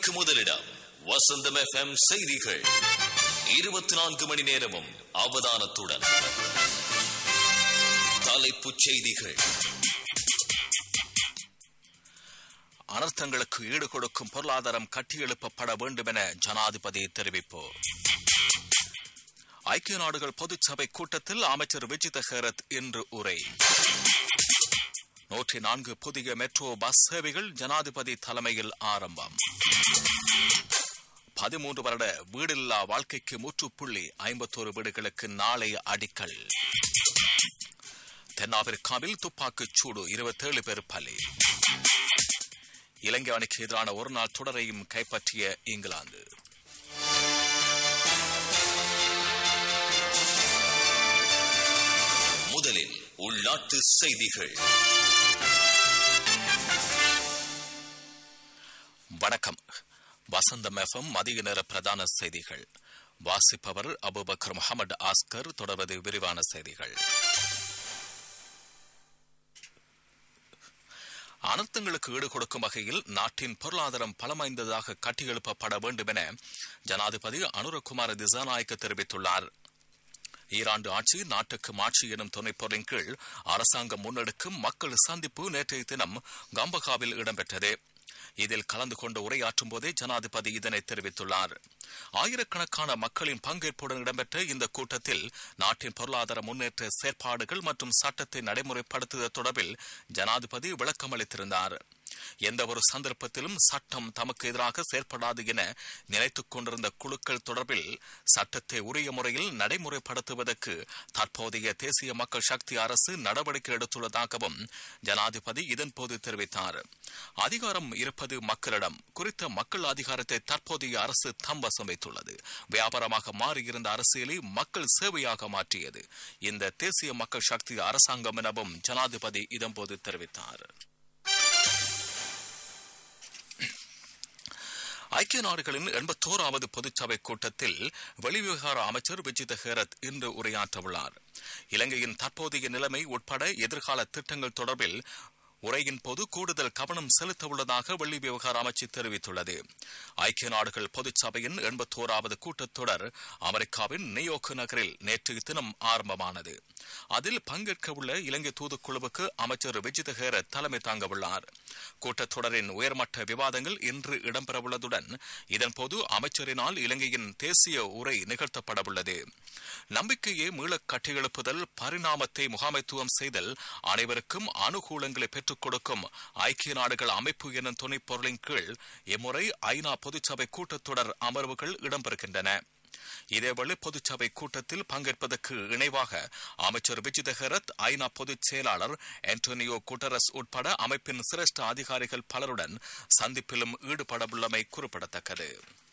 செய்திகளுக்கு முதலிடம் வசந்தம் எஃப்எம் செய்திகள் இருபத்தி நான்கு மணி நேரமும் அவதானத்துடன் தலைப்புச் செய்திகள் அனர்த்தங்களுக்கு ஈடு கொடுக்கும் பொருளாதாரம் கட்டியெழுப்பப்பட வேண்டும் என ஜனாதிபதி தெரிவிப்பு ஐக்கிய நாடுகள் பொதுச்சபை கூட்டத்தில் அமைச்சர் விஜித ஹேரத் இன்று உரை நூற்றி நான்கு புதிய மெட்ரோ பஸ் சேவைகள் ஜனாதிபதி தலைமையில் ஆரம்பம் பதிமூன்று வருட வீடில்லா வாழ்க்கைக்கு முற்றுப்புள்ளி ஐம்பத்தோரு வீடுகளுக்கு நாளை அடிக்கல் தென்னாப்பிரிக்காவில் துப்பாக்கிச் சூடு இருபத்தேழு பேர் பலி இலங்கை அணிக்கு எதிரான ஒருநாள் தொடரையும் கைப்பற்றிய இங்கிலாந்து முதலில் உள்நாட்டு செய்திகள் வணக்கம் வசந்தம் எஃப்எம் மதிய நேர பிரதான செய்திகள் வாசிப்பவர் அபுபக்கர் முகமது ஆஸ்கர் தொடர்வது விரிவான செய்திகள் அனர்த்தங்களுக்கு ஈடு கொடுக்கும் வகையில் நாட்டின் பொருளாதாரம் பலமைந்ததாக கட்டியெழுப்பப்பட வேண்டும் என ஜனாதிபதி அனுரகுமார திசாநாயக்க தெரிவித்துள்ளார் ஈராண்டு ஆட்சி நாட்டுக்கு மாட்சி எனும் துணைப்பொருளின் கீழ் அரசாங்கம் முன்னெடுக்கும் மக்கள் சந்திப்பு நேற்றைய தினம் கம்பகாவில் இடம்பெற்றது இதில் கலந்து கொண்டு உரையாற்றும் போதே ஜனாதிபதி இதனை தெரிவித்துள்ளார் ஆயிரக்கணக்கான மக்களின் பங்கேற்புடன் இடம்பெற்ற இந்த கூட்டத்தில் நாட்டின் பொருளாதார முன்னேற்ற செயற்பாடுகள் மற்றும் சட்டத்தை நடைமுறைப்படுத்துதல் தொடர்பில் ஜனாதிபதி விளக்கம் அளித்திருந்தார் எந்த ஒரு சந்தர்ப்பத்திலும் சட்டம் தமக்கு எதிராக செயற்படாது என நினைத்துக் கொண்டிருந்த குழுக்கள் தொடர்பில் சட்டத்தை உரிய முறையில் நடைமுறைப்படுத்துவதற்கு தற்போதைய தேசிய மக்கள் சக்தி அரசு நடவடிக்கை எடுத்துள்ளதாகவும் ஜனாதிபதி இதன்போது தெரிவித்தார் அதிகாரம் இருப்பது மக்களிடம் குறித்த மக்கள் அதிகாரத்தை தற்போதைய அரசு தம்பசம் வைத்துள்ளது வியாபாரமாக மாறியிருந்த அரசியலை மக்கள் சேவையாக மாற்றியது இந்த தேசிய மக்கள் சக்தி அரசாங்கம் எனவும் ஜனாதிபதி இதன்போது தெரிவித்தார் ஐக்கிய நாடுகளின் எண்பத்தோராவது பொதுச்சபை கூட்டத்தில் வெளிவிவகார அமைச்சர் விஜித ஹேரத் இன்று உரையாற்றவுள்ளார் இலங்கையின் தற்போதைய நிலைமை உட்பட எதிர்கால திட்டங்கள் தொடர்பில் உரையின் போது கூடுதல் கவனம் செலுத்த உள்ளதாக வெள்ளி விவகார அமைச்சு தெரிவித்துள்ளது ஐக்கிய நாடுகள் பொதுச்சபையின் எண்பத்தோராவது கூட்டத்தொடர் அமெரிக்காவின் நியோக்கு நகரில் நேற்று தினம் ஆரம்பமானது அதில் பங்கேற்க உள்ள இலங்கை தூதுக்குழுவுக்கு அமைச்சர் விஜித ஹேர தலைமை தாங்க உள்ளார் கூட்டத்தொடரின் உயர்மட்ட விவாதங்கள் இன்று இடம்பெறவுள்ளதுடன் இதன்போது அமைச்சரினால் இலங்கையின் தேசிய உரை நிகழ்த்தப்பட உள்ளது நம்பிக்கையை மீளக் கட்டியெழுப்புதல் பரிணாமத்தை முகாமைத்துவம் செய்தல் அனைவருக்கும் அனுகூலங்களை பெற்றுக் கொடுக்கும் ஐக்கிய நாடுகள் அமைப்பு எனும் துணைப் பொருளின் கீழ் இம்முறை ஐநா பொதுச்சபை கூட்டத்தொடர் அமர்வுகள் இடம்பெறுகின்றன இதேவேளை பொதுச்சபை கூட்டத்தில் பங்கேற்பதற்கு இணைவாக அமைச்சர் விஜித ஹெரத் ஐநா பொதுச் செயலாளர் ஆண்டோனியோ குட்டரஸ் உட்பட அமைப்பின் சிரேஷ்ட அதிகாரிகள் பலருடன் சந்திப்பிலும் ஈடுபடவுள்ளமை குறிப்பிடத்தக்கது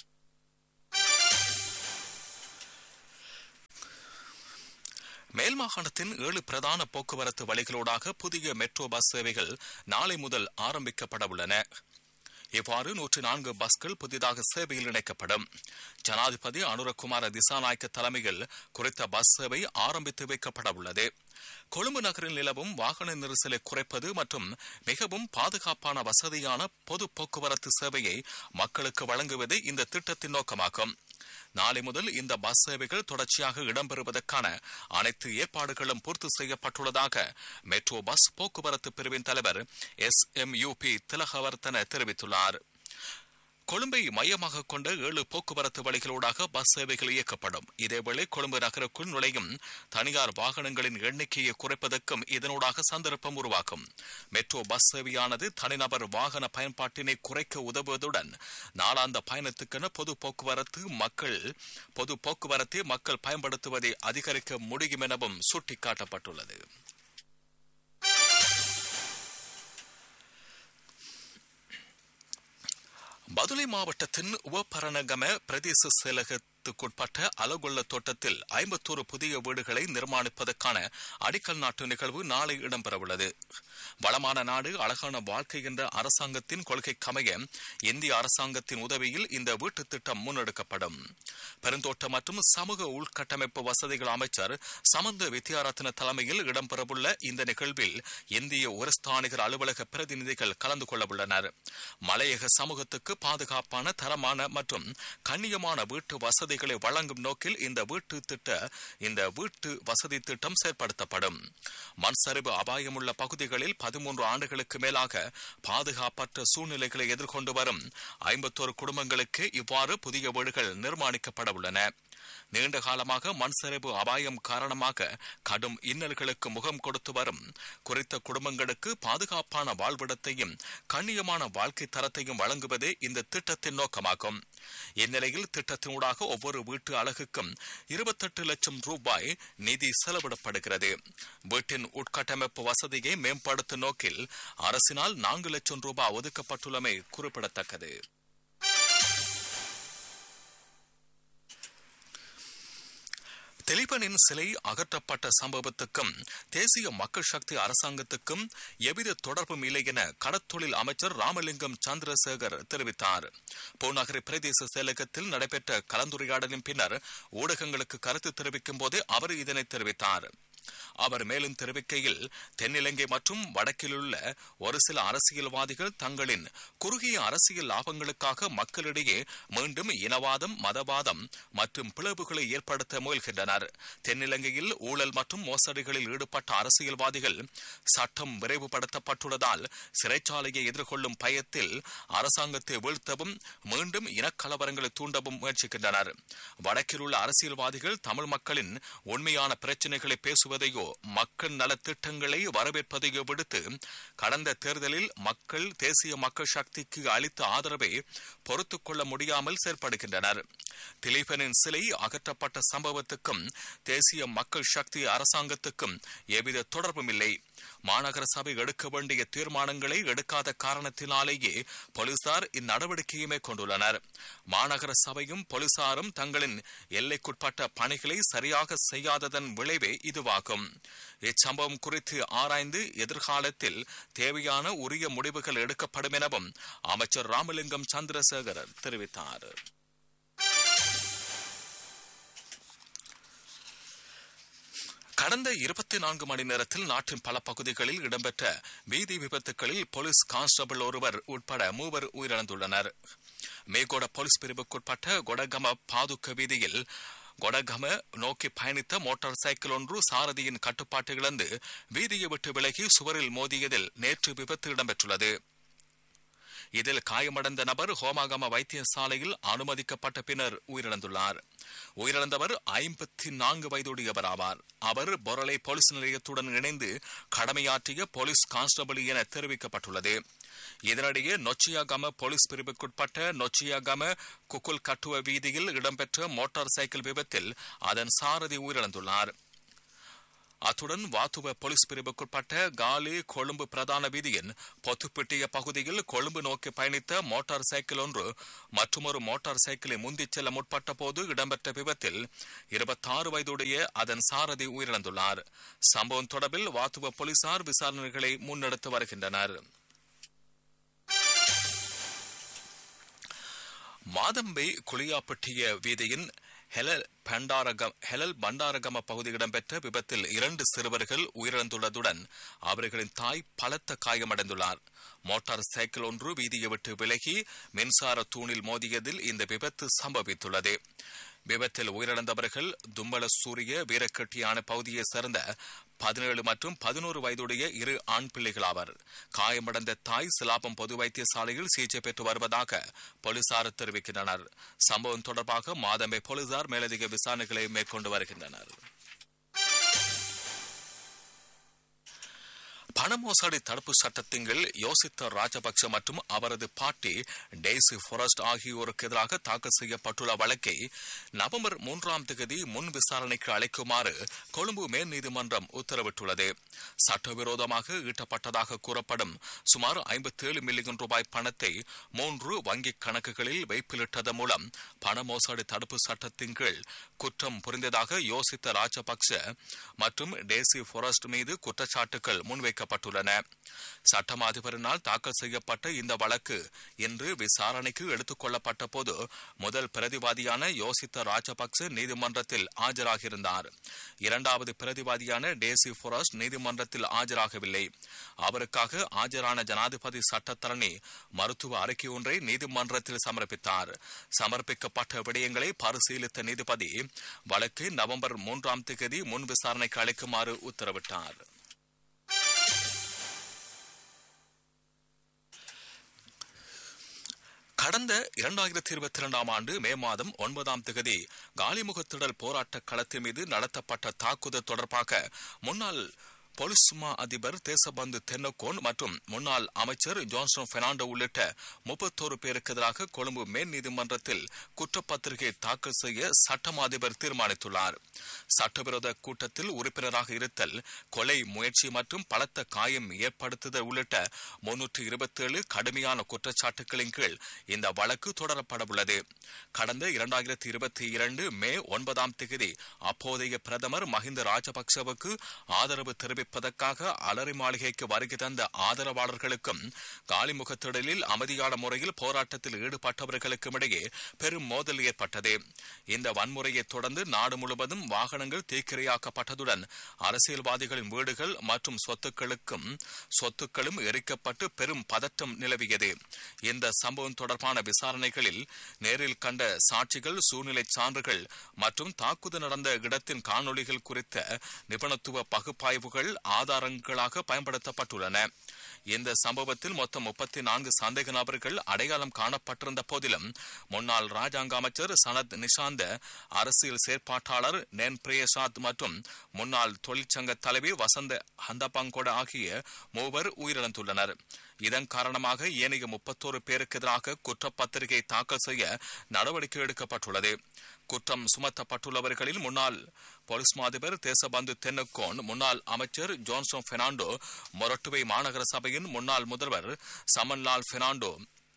மேல் மாகாணத்தின் ஏழு பிரதான போக்குவரத்து வழிகளூடாக புதிய மெட்ரோ பஸ் சேவைகள் நாளை முதல் ஆரம்பிக்கப்பட உள்ளன இவ்வாறு நூற்றி நான்கு பஸ்கள் புதிதாக சேவையில் இணைக்கப்படும் ஜனாதிபதி அனுரகுமார திசாநாயக்க தலைமையில் குறித்த பஸ் சேவை ஆரம்பித்து வைக்கப்பட உள்ளது கொழும்பு நகரில் நிலவும் வாகன நெரிசலை குறைப்பது மற்றும் மிகவும் பாதுகாப்பான வசதியான பொது போக்குவரத்து சேவையை மக்களுக்கு வழங்குவது இந்த திட்டத்தின் நோக்கமாகும் நாளை முதல் இந்த பஸ் சேவைகள் தொடர்ச்சியாக இடம்பெறுவதற்கான அனைத்து ஏற்பாடுகளும் பூர்த்தி செய்யப்பட்டுள்ளதாக மெட்ரோ பஸ் போக்குவரத்து பிரிவின் தலைவர் S M U P Thilakawardhana தெரிவித்துள்ளார் கொழும்பை மையமாக கொண்ட ஏழு போக்குவரத்து வழிகளூடாக பஸ் சேவைகள் இயக்கப்படும் இதேவேளை கொழும்பு நகருக்குள் நுழையும் தனியார் வாகனங்களின் எண்ணிக்கையை குறைப்பதற்கும் இதனூடாக சந்தர்ப்பம் உருவாக்கும் மெட்ரோ பஸ் சேவையானது தனிநபர் வாகன பயன்பாட்டினை குறைக்க உதவுவதுடன் நாளாந்த பயணத்துக்கென பொது போக்குவரத்து மக்கள் பொது போக்குவரத்தை மக்கள் பயன்படுத்துவதை அதிகரிக்க முடியும் எனவும் சுட்டிக்காட்டப்பட்டுள்ளது பதுளை மாவட்டத்தின் உவபரணகம பிரதேச செயலக பிரிவுக்குட்பட்ட அலகொள்ள தோட்டத்தில் ஐம்பத்தோரு புதிய வீடுகளை நிர்மாணிப்பதற்கான அடிக்கல் நாட்டு நிகழ்வு நாளை இடம்பெறவுள்ளது வளமான நாடு அழகான வாழ்க்கை என்ற அரசாங்கத்தின் கொள்கைக்கமைய இந்திய அரசாங்கத்தின் உதவியில் இந்த வீட்டு திட்டம் முன்னெடுக்கப்படும் பெருந்தோட்ட மற்றும் சமூக உள்கட்டமைப்பு வசதிகள் அமைச்சர் சமந்த வித்யாரத்ன தலைமையில் இடம்பெறவுள்ள இந்த நிகழ்வில் இந்திய உரஸ்தானிகர் அலுவலக பிரதிநிதிகள் கலந்து கொள்ளவுள்ளனர் மலையக சமூகத்துக்கு பாதுகாப்பான தரமான மற்றும் கண்ணியமான வீட்டு வசதிகளை வழங்கும் நோக்கில் இந்த வீட்டு திட்ட இந்த வீட்டு வசதி திட்டம் செயற்படுத்தப்படும் மண் சரிவு அபாயமுள்ள பகுதிகளில் பதிமூன்று ஆண்டுகளுக்கு மேலாக பாதுகாப்பற்ற சூழ்நிலைகளை எதிர்கொண்டு வரும் ஐம்பத்தோரு குடும்பங்களுக்கு இவ்வாறு புதிய வீடுகள் நிர்மாணிக்கப்பட உள்ளன நீண்ட காலமாக மண் சரிவு அபாயம் காரணமாக கடும் இன்னல்களுக்கு முகம் கொடுத்து வரும் குறித்த குடும்பங்களுக்கு பாதுகாப்பான வாழ்விடத்தையும் கண்ணியமான வாழ்க்கை தரத்தையும் வழங்குவதே இந்த திட்டத்தின் நோக்கமாகும் இந்நிலையில் திட்டத்தினூடாக ஒவ்வொரு வீட்டு அழகுக்கும் இருபத்தெட்டு லட்சம் ரூபாய் நிதி செலவிடப்படுகிறது வீட்டின் உட்கட்டமைப்பு வசதியை மேம்படுத்தும் நோக்கில் அரசினால் நான்கு லட்சம் ரூபாய் ஒதுக்கப்பட்டுள்ளமை குறிப்பிடத்தக்கது திலீபனின் சிலை அகற்றப்பட்ட சம்பவத்துக்கும் தேசிய மக்கள் சக்தி அரசாங்கத்துக்கும் எவ்வித தொடர்பும் இல்லை என கடத்தொழில் அமைச்சர் ராமலிங்கம் சந்திரசேகர் தெரிவித்தார் பூநகரி பிரதேச செயலகத்தில் நடைபெற்ற கலந்துரையாடலின் பின்னர் ஊடகங்களுக்கு கருத்து தெரிவிக்கும் போதே அவர் இதனை தெரிவித்தார் அவர் மேலும் தெரிவிக்கையில் தென்னிலங்கை மற்றும் வடக்கிலுள்ள ஒரு சில அரசியல்வாதிகள் தங்களின் குறுகிய அரசியல் லாபங்களுக்காக மக்களிடையே மீண்டும் இனவாதம் மதவாதம் மற்றும் பிளவுகளை ஏற்படுத்த முயல்கின்றனர் தென்னிலங்கையில் ஊழல் மற்றும் மோசடிகளில் ஈடுபட்ட அரசியல்வாதிகள் சட்டம் விரைவுபடுத்தப்பட்டுள்ளதால் சிறைச்சாலையை எதிர்கொள்ளும் பயத்தில் அரசாங்கத்தை வீழ்த்தவும் மீண்டும் இனக்கலவரங்களை தூண்டவும் முயற்சிக்கின்றனர் வடக்கில் உள்ள அரசியல்வாதிகள் தமிழ் மக்களின் உண்மையான பிரச்சினைகளை பேசுவதையோ மக்கள் நலத்திட்டங்களை வரவேற்பதையோ விடுத்து கடந்த தேர்தலில் மக்கள் தேசிய மக்கள் சக்திக்கு அளித்த ஆதரவை பொறுத்துக் கொள்ள முடியாமல் செயற்படுகின்றனர் திலீபனின் சிலை அகற்றப்பட்ட சம்பவத்துக்கும் தேசிய மக்கள் சக்தி அரசாங்கத்துக்கும் எவ்வித தொடர்பும் இல்லை மாநகர சபை எடுக்க வேண்டிய தீர்மானங்களை எடுக்காத காரணத்தினாலேயே போலீசார் இந்நடவடிக்கையை மேற்கொண்டுள்ளனர் மாநகர சபையும் போலீசாரும் தங்களின் எல்லைக்குட்பட்ட பணிகளை சரியாக செய்யாததன் விளைவே இதுவாகும் இச்சம்பவம் குறித்து ஆராய்ந்து எதிர்காலத்தில் தேவையான உரிய முடிவுகள் எடுக்கப்படும் எனவும் அமைச்சர் ராமலிங்கம் சந்திரசேகர் தெரிவித்தார் கடந்த இருபத்தி நான்கு மணி நேரத்தில் நாட்டின் பல பகுதிகளில் இடம்பெற்ற வீதி விபத்துகளில் போலீஸ் கான்ஸ்டபிள் ஒருவர் உட்பட மூவர் உயிரிழந்துள்ளனர் மேகோட போலீஸ் பிரிவுக்குட்பட்ட கொடகம பாதுக்க வீதியில் கொடகம நோக்கி பயணித்த மோட்டார் சைக்கிள் ஒன்று சாரதியின் கட்டுப்பாட்டு இழந்து வீதியை விட்டு விலகி சுவரில் மோதியதில் நேற்று விபத்து இடம்பெற்றுள்ளது இதில் காயமடைந்த நபர் ஹோமாகம வைத்தியசாலையில் அனுமதிக்கப்பட்ட பின்னர் உயிரிழந்துள்ளார் உயிரிழந்தவர் ஐம்பத்தி நான்கு வயதுடையவர் ஆவார் அவர் பொரளை போலீஸ் நிலையத்துடன் இணைந்து கடமையாற்றிய போலீஸ் கான்ஸ்டபிள் என தெரிவிக்கப்பட்டுள்ளது இதனிடையே நொச்சியாகம போலீஸ் பிரிவுக்குட்பட்ட நொச்சியாகம குக்குல் கட்டுவ வீதியில் இடம்பெற்ற மோட்டார் சைக்கிள் விபத்தில் அதன் சாரதி உயிரிழந்துள்ளார் அத்துடன் வாத்துவ போலீஸ் பிரிவுக்குட்பட்ட காலி கொழும்பு பிரதான வீதியின் பொத்துப்பிட்டிய பகுதியில் கொழும்பு நோக்கி பயணித்த மோட்டார் சைக்கிள் ஒன்று மற்றொரு மோட்டார் சைக்கிளை முந்திச் செல்ல முற்பட்ட போது இடம்பெற்ற விபத்தில் இருபத்தாறு வயதுடைய அதன் சாரதி உயிரிழந்துள்ளார் சம்பவம் தொடர்பில் வாத்துவ போலீசார் விசாரணைகளை முன்னெடுத்து வருகின்றனர் மாதம்பை குளியாப்பட்டிய வீதியின் ஹெலல் பண்டாரகம் ஹெலல் பண்டாரகம பகுதியில் இடம்பெற்ற விபத்தில் இரண்டு சிறுவர்கள் உயிரிழந்துள்ளதுடன் அவர்களின் தாய் பலத்த காயமடைந்துள்ளார் மோட்டார் சைக்கிள் ஒன்று வீதியை விட்டு விலகி மின்சார தூணில் மோதியதில் இந்த விபத்து சம்பவித்துள்ளது விபத்தில் உயிரிழந்தவர்கள் தும்மல சூரிய வீரக்கட்டியான பகுதியை சேர்ந்த பதினேழு மற்றும் பதினோரு வயதுடைய இரு ஆண் பிள்ளைகள் ஆவர் காயமடைந்த தாய் சிலாபம் பொது வைத்தியசாலையில் சிகிச்சை பெற்று வருவதாக போலீசார் தெரிவிக்கின்றனர் சம்பவம் தொடர்பாக மாதம்பை போலீசார் மேலதிக விசாரணைகளை மேற்கொண்டு வருகின்றனர் பண மோசடி தடுப்பு சட்டத்தின் கீழ் யோசித்த ராஜபக்ஷ மற்றும் அவரது பாட்டி டெய்சி ஃபாரஸ்ட் ஆகியோருக்கு எதிராக தாக்கல் செய்யப்பட்டுள்ள வழக்கை நவம்பர் மூன்றாம் தேதி முன் விசாரணைக்கு அழைக்குமாறு கொழும்பு மேல் நீதிமன்றம் உத்தரவிட்டுள்ளது சட்டவிரோதமாக ஈட்டப்பட்டதாக கூறப்படும் சுமார் ஐம்பத்தி ஏழு மில்லியன் ரூபாய் பணத்தை மூன்று வங்கிக் கணக்குகளில் வைப்பிலிட்டதன் மூலம் பண மோசடி தடுப்பு சட்டத்தின் கீழ் குற்றம் புரிந்ததாக யோசித்த ராஜபக்ஷ மற்றும் டேசி ஃபாரஸ்ட் மீது குற்றச்சாட்டுகள் முன்வைக்கப்பட்டுள்ளன சட்டம் அதிபரினால் தாக்கல் செய்யப்பட்ட இந்த வழக்கு இன்று விசாரணைக்கு எடுத்துக் கொள்ளப்பட்ட போது முதல் பிரதிவாதியான யோசித்த ராஜபக்ச நீதிமன்றத்தில் ஆஜராகியிருந்தார் இரண்டாவது பிரதிவாதியான டேசி ஃபாரஸ்ட் நீதிமன்றத்தில் ஆஜராகவில்லை அவருக்காக ஆஜரான ஜனாதிபதி சட்டத்தரணி மருத்துவ அறிக்கை ஒன்றை நீதிமன்றத்தில் சமர்ப்பித்தார் சமர்ப்பிக்கப்பட்ட விடயங்களை பரிசீலித்த நீதிபதி வழக்கு நவம்பர் மூன்றாம் தேதி முன் விசாரணைக்கு அளிக்குமாறு உத்தரவிட்டார் கடந்த இரண்டாயிரத்தி இருபத்தி இரண்டாம் ஆண்டு மே மாதம் ஒன்பதாம் தேதி காலிமுகத்திடல் போராட்ட களத்தின் மீது நடத்தப்பட்ட தாக்குதல் தொடர்பாக முன்னாள் பொலிஸ்மா அதிபர் தேசபந்து தென்னக்கோன் மற்றும் முன்னாள் அமைச்சர் ஜான்சன் பெர்னாண்டோ உள்ளிட்ட முப்பத்தோரு பேருக்கு எதிராக கொழும்பு மேல் நீதிமன்றத்தில் குற்றப்பத்திரிகை தாக்கல் செய்ய சட்டம் அதிபர் தீர்மானித்துள்ளார் சட்டவிரோத கூட்டத்தில் உறுப்பினராக இருத்தல் கொலை முயற்சி மற்றும் பலத்த காயம் ஏற்படுத்துதல் உள்ளிட்ட முன்னூற்று இருபத்தேழு கடுமையான குற்றச்சாட்டுகளின் கீழ் இந்த வழக்கு தொடரப்படவுள்ளது கடந்த இரண்டாயிரத்தி இருபத்தி இரண்டு மே ஒன்பதாம் தேதி அப்போதைய பிரதமர் மஹிந்த ராஜபக்சவுக்கு ஆதரவு தெரிவிப்பதற்காக அலரி மாளிகைக்கு வருகை தந்த ஆதரவாளர்களுக்கும் காலிமுகத்திடலில் அமைதியான முறையில் போராட்டத்தில் ஈடுபட்டவர்களுக்கும் இடையே பெரும் மோதல் ஏற்பட்டது இந்த வன்முறையை தொடர்ந்து நாடு முழுவதும் வாகனங்கள் தீக்கிரையாக்கப்பட்டதுடன் அரசியல்வாதிகளின் வீடுகள் மற்றும் சொத்துக்களுக்கும் சொத்துக்களும் எரிக்கப்பட்டு பெரும் பதற்றம் நிலவியது இந்த சம்பவம் தொடர்பான விசாரணைகளில் நேரில் கண்ட சாட்சிகள் சூழ்நிலை சான்றுகள் மற்றும் தாக்குதல் நடந்த இடத்தின் காணொளிகள் குறித்த நிபுணத்துவ பகுப்பாய்வுகள் ஆதாரங்களாக பயன்படுத்தப்பட்டுள்ளன இந்த சம்பவத்தில் மொத்தம் முப்பத்தி நான்கு சந்தேக நபர்கள் அடையாளம் காணப்பட்டிருந்த போதிலும் முன்னாள் ராஜாங்க அமைச்சர் சனத் நிஷாந்த அரசியல் செயற்பாட்டாளர் நேன் பிரியசாத் மற்றும் முன்னாள் தொழிற்சங்க தலைவி வசந்த ஹந்தபாங்கோட ஆகிய மூவர் உயிரிழந்துள்ளனர் இதன் காரணமாக ஏனைய முப்பத்தோரு பேருக்கு எதிராக குற்றப்பத்திரிகை தாக்கல் செய்ய நடவடிக்கை எடுக்கப்பட்டுள்ளது குற்றம் சுமத்தப்பட்டுள்ளவர்களில் முன்னாள் போலீஸ் மாதிபர் தேசபந்து தென்னக்கோன் முன்னாள் அமைச்சர் ஜான்சன் பெர்னாண்டோ மொரட்டுவை மாநகர சபையின் முன்னாள் முதல்வர் சமன்லால் பெர்னாண்டோ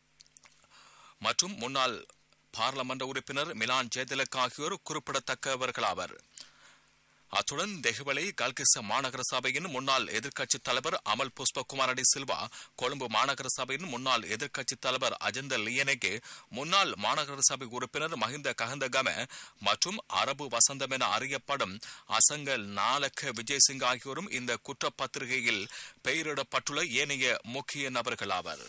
மற்றும் முன்னாள் பாராளுமன்ற உறுப்பினர் மிலான் ஜெயதிலக் ஆகியோர் குறிப்பிடத்தக்கவர்களாவர் அத்துடன் தெஹ்வலை கல்கிச மாநகர சபையின் முன்னாள் எதிர்க்கட்சித் தலைவர் அமல் புஷ்பகுமாரடி சில்வா கொழும்பு மாநகர சபையின் முன்னாள் எதிர்க்கட்சித் தலைவர் அஜந்த லியனகே முன்னாள் மாநகர சபை உறுப்பினர் மஹிந்த கஹந்தகம மற்றும் அரபு வசந்தம் என அறியப்படும் அசங்கல் நாலக்க விஜயசிங் ஆகியோரும் இந்த குற்றப்பத்திரிகையில் பெயரிடப்பட்டுள்ள ஏனைய முக்கிய நபர்களாவர்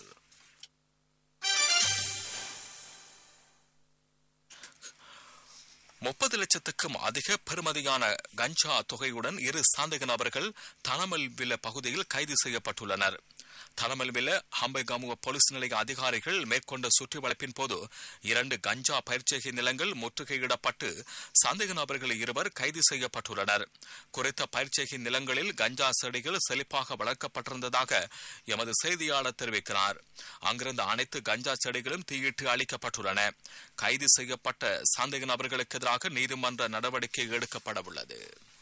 முப்பது லட்சத்துக்கும் அதிக பெறுமதியான கஞ்சா தொகையுடன் இரு சந்தேக நபர்கள் தனமல்வில பகுதியில் கைது செய்யப்பட்டுள்ளனர் தனமல்வில ஹம்பைகாமுவ போலீஸ் நிலைய அதிகாரிகள் மேற்கொண்ட சுற்றி வளைப்பின் போது இரண்டு கஞ்சா பயிற்சிகை நிலங்கள் முற்றுகையிடப்பட்டு சந்தேக நபர்கள் இருவர் கைது செய்யப்பட்டுள்ளனர் குறித்த பயிற்சிகை நிலங்களில் கஞ்சா செடிகள் செழிப்பாக வளர்க்கப்பட்டிருந்ததாக எமது செய்தியாளர் தெரிவிக்கிறார் அங்கிருந்த அனைத்து கஞ்சா செடிகளும் தீயிட்டு அளிக்கப்பட்டுள்ளன கைது செய்யப்பட்ட சந்தேக நபர்களுக்கு எதிராக நீதிமன்ற நடவடிக்கை எடுக்கப்பட உள்ளது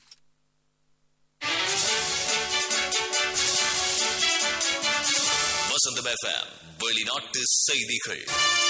வசந்தம் எஃப்எம் வெளிநாட்டு செய்திகள்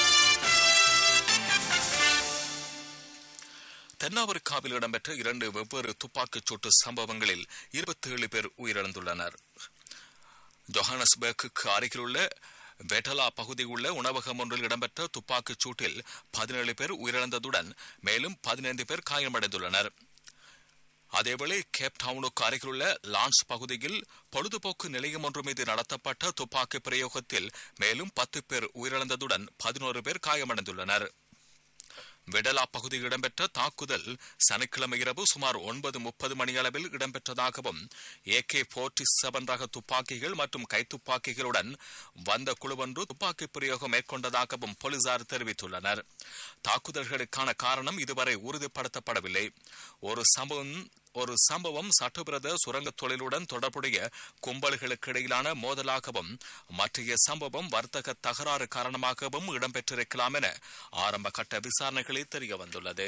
தென்னாப்பிரிக்காவில் இடம்பெற்ற இரண்டு வெவ்வேறு துப்பாக்கிச் சூட்டு சம்பவங்களில் இருபத்தி ஏழு பேர் உயிரிழந்துள்ளனர் ஜொஹானஸ்பர்க்கு அருகிலுள்ள வெட்டலா பகுதியில் உள்ள உணவகம் ஒன்றில் இடம்பெற்ற துப்பாக்கிச் சூட்டில் பதினேழு பேர் உயிரிழந்ததுடன் மேலும் பதினைந்து பேர் காயமடைந்துள்ளனர் அதேவேளை கேப் டவுனுக்கு அருகிலுள்ள லான்ஸ் பகுதியில் பொழுதுபோக்கு நிலையம் ஒன்று மீது நடத்தப்பட்ட துப்பாக்கி பிரயோகத்தில் மேலும் பத்து பேர் உயிரிழந்ததுடன் பதினோரு பேர் காயமடைந்துள்ளனர் வெடலா பகுதியில் இடம்பெற்ற தாக்குதல் சனிக்கிழமை இரவு சுமார் ஒன்பது முப்பது மணியளவில் இடம்பெற்றதாகவும் ஏகே போர்ட்டி செவன் ரக துப்பாக்கிகள் மற்றும் கைத்துப்பாக்கிகளுடன் வந்த குழுவொன்று துப்பாக்கி பிரயோகம் மேற்கொண்டதாகவும் போலீசார் தெரிவித்துள்ளனர் தாக்குதல்களுக்கான காரணம் இதுவரை உறுதிப்படுத்தப்படவில்லை ஒரு சம்பவம் ஒரு சம்பவம் சட்டவிரோத சுரங்கத் தொழிலுடன் தொடர்புடைய கும்பல்களுக்கு இடையிலான மோதலாகவும் மற்றைய சம்பவம் வர்த்தக தகராறு காரணமாகவும் இடம்பெற்றிருக்கலாம் என ஆரம்ப கட்ட விசாரணைகளில் தெரிய வந்துள்ளது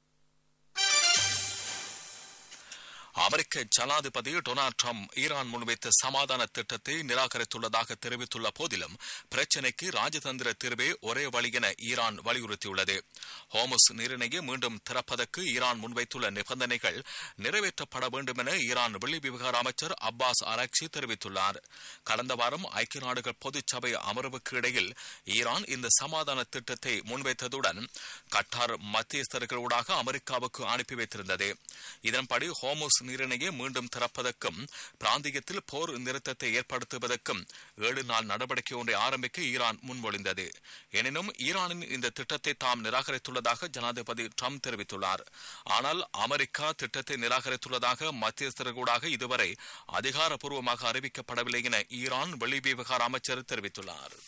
அமெரிக்க ஜனாதிபதி டொனால்ட் ட்ரம்ப் ஈரான் முன்வைத்த சமாதான திட்டத்தை நிராகரித்துள்ளதாக தெரிவித்துள்ள போதிலும் பிரச்சினைக்கு ராஜதந்திர தீர்வே ஒரே வழி என ஈரான் வலியுறுத்தியுள்ளது ஹோமஸ் நீரிணையை மீண்டும் திறப்பதற்கு ஈரான் முன்வைத்துள்ள நிபந்தனைகள் நிறைவேற்றப்பட வேண்டும் என ஈரான் வெளி விவகார அமைச்சர் அப்பாஸ் ஆராக்சி தெரிவித்துள்ளார் கடந்த வாரம் ஐக்கிய நாடுகள் பொதுச்சபை அமர்வுக்கு இடையில் ஈரான் இந்த சமாதான திட்டத்தை முன்வைத்ததுடன் கட்டார் மத்தியஸ்தர்களூடாக அமெரிக்காவுக்கு அனுப்பி வைத்திருந்தது இதன்படி ஹோமோஸ் நீரிணையை மீண்டும் திறப்பதற்கும் பிராந்தியத்தில் போர் நிறுத்தத்தை ஏற்படுத்துவதற்கும் ஏழு நாள் நடவடிக்கை ஒன்றை ஆரம்பிக்க ஈரான் முன்மொழிந்தது எனினும் ஈரானின் இந்த திட்டத்தை தாம் நிராகரித்துள்ளதாக ஜனாதிபதி ட்ரம்ப் தெரிவித்துள்ளார் ஆனால் அமெரிக்கா திட்டத்தை நிராகரித்துள்ளதாக மத்தியஸ்தர்களூடாக இதுவரை அதிகாரப்பூர்வமாக அறிவிக்கப்படவில்லை என ஈரான் வெளி விவகார அமைச்சர் தெரிவித்துள்ளார்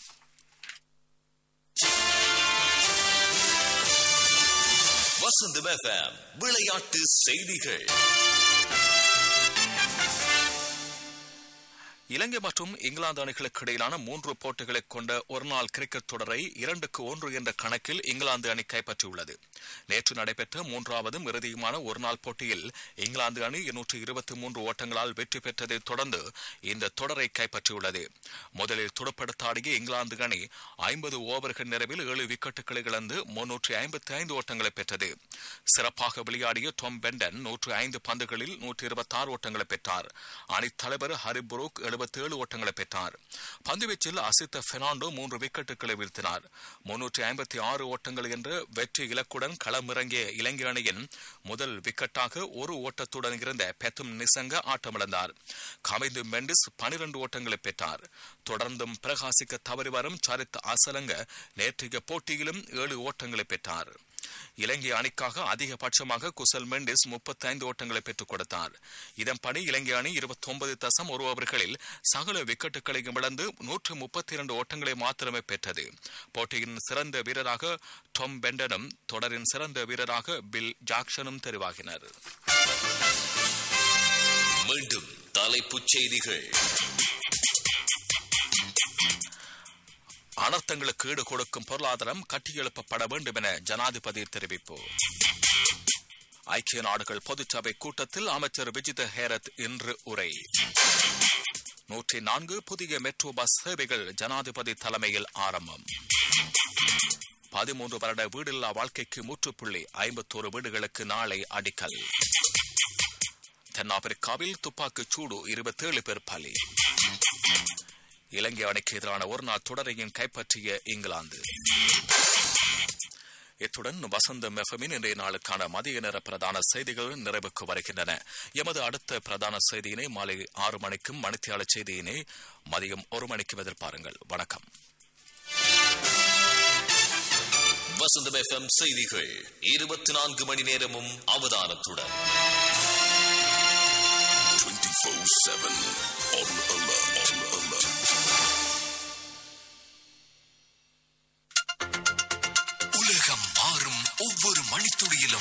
வசந்தம் எஃப்எம் விளையாட்டு செய்திகள் இலங்கை மற்றும் இங்கிலாந்து அணிகளுக்கு இடையிலான மூன்று போட்டிகளை கொண்ட ஒருநாள் கிரிக்கெட் தொடரை இரண்டுக்கு ஒன்று என்ற கணக்கில் இங்கிலாந்து அணி கைப்பற்றியுள்ளது நேற்று நடைபெற்ற மூன்றாவதும் இறுதியுமான ஒருநாள் போட்டியில் இங்கிலாந்து அணி இருநூற்று இருபத்தி மூன்று ஓட்டங்களால் வெற்றி பெற்றதைத் தொடர்ந்து இந்த தொடரை கைப்பற்றியுள்ளது முதலில் துடுப்படுத்தாடிய இங்கிலாந்து அணி ஐம்பது ஓவர்கள் நிறைவில் ஏழு விக்கெட்டுகளை இழந்து முன்னூற்றி ஐம்பத்தி ஐந்து ஓட்டங்களை பெற்றது சிறப்பாக விளையாடிய டொம் பெண்டன் நூற்று ஐந்து பந்துகளில் நூற்றி இருபத்தி ஆறு ஓட்டங்களை பெற்றார் அணித் தலைவர் ஹரி புரூக் எழுபத்தி ஏழு ஓட்டங்களை பெற்றார் பந்துவீச்சில் அசித்த பெர்னாண்டோ மூன்று விக்கெட்டுகளை வீழ்த்தினார் முன்னூற்றி ஐம்பத்தி ஆறு ஓட்டங்கள் என்ற வெற்றி இலக்குடன் களமிறங்கிய இலங்கை அணியின் முதல் விக்கெட்டாக ஒரு ஓட்டத்துடன் இருந்த பெத்தும் நிசங்க ஆட்டமிழந்தார் கமிந்து மெண்டிஸ் பனிரண்டு ஓட்டங்களை பெற்றார் தொடர்ந்தும் பிரகாசிக்க தவறி வரும் சரித் அசலங்க நேற்றைய போட்டியிலும் ஏழு ஓட்டங்களை பெற்றார் இலங்கை அணிக்காக அதிகபட்சமாக குசல் மெண்டிஸ் முப்பத்தைந்து ஓட்டங்களை பெற்றுக் கொடுத்தார் இதன்படி இலங்கை அணி இருபத்தி ஒன்பது தசம் ஒரு ஓவர்களில் சகல விக்கெட்டுகளையும் இழந்து நூற்று முப்பத்தி இரண்டு ஓட்டங்களை மாத்திரமே பெற்றது போட்டியின் சிறந்த வீரராக டொம் பெண்டனும் தொடரின் சிறந்த வீரராக பில் ஜாக்சனும் தெரிவாகினர் மீண்டும் தலைப்புச் செய்திகள் அனர்த்தங்களுக்கு ஈடு கொடுக்கும் பொருளாதாரம் கட்டியெழுப்பப்பட வேண்டும் என ஜனாதிபதி தெரிவிப்பு ஐக்கிய நாடுகள் பொதுச்சபை கூட்டத்தில் அமைச்சர் விஜித ஹேரத் இன்று உரை நூற்றி நான்கு புதிய மெட்ரோ பஸ் சேவைகள் ஜனாதிபதி தலைமையில் ஆரம்பம் பதிமூன்று வருட வீடில்லா வாழ்க்கைக்கு முற்றுப்புள்ளி ஐம்பத்தோரு வீடுகளுக்கு நாளை அடிக்கல் தென்னாப்பிரிக்காவில் துப்பாக்கிச் சூடு இருபத்தேழு பேர் பலி இலங்கை அணிக்கு எதிரான ஒருநாள் தொடரையும் கைப்பற்றிய இங்கிலாந்து இத்துடன் வசந்த மெஃபமின் இன்றைய நாளுக்கான மதிய நேர பிரதான செய்திகள் நிறைவுக்கு வருகின்றன எமது அடுத்த பிரதான செய்தியினை மாலை ஆறு மணிக்கும் மணித்தியாள செய்தியினை மதியம் ஒரு மணிக்கும் எதிர்பாருங்கள் வணக்கம் வசந்தம் எஃப்எம் செய்திகள் இருபத்தி நான்கு மணி நேரமும் அவதானத்துடன்